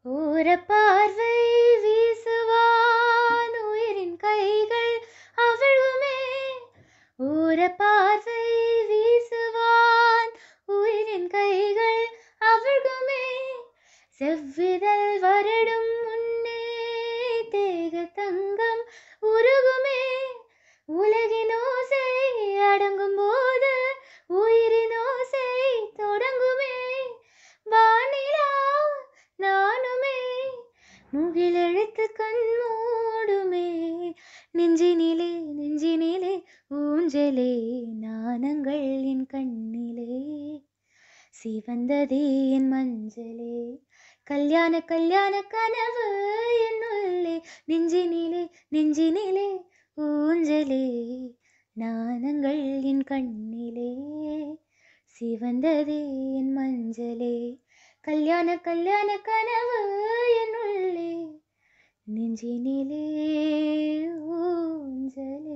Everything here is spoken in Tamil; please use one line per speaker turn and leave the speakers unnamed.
ஓர பார்வை வீசுவான் உயிரின் கைகள் அவிழுமே ஓர பார்வை வீசுவான் உயிரின் கைகள் அவிழ்குமே செவ்விதழ் வருடும் முன்னே தேக தங்கம் உருகுமே உலகின் ஓசை அடங்கும் போது உயிரின் ஓசை தொடங்குமே வானிலா நானுமே முகிலெழுத்து கண் மூடுமே நெஞ்சினிலே நெஞ்சினிலே ஊஞ்சலே நாணங்கள் என் கண்ணிலே சிவந்ததே என் மஞ்சளே கல்யாண கல்யாண கனவு என் உள்ளே நெஞ்சினிலே நெஞ்சினிலே ஊஞ்சலே நாணங்கள் என் கண்ணிலே சிவந்ததே என் மஞ்சளே கல்யாண கல்யாண கனவு என் உள்ளே நெஞ்சினிலே ஊஞ்சலே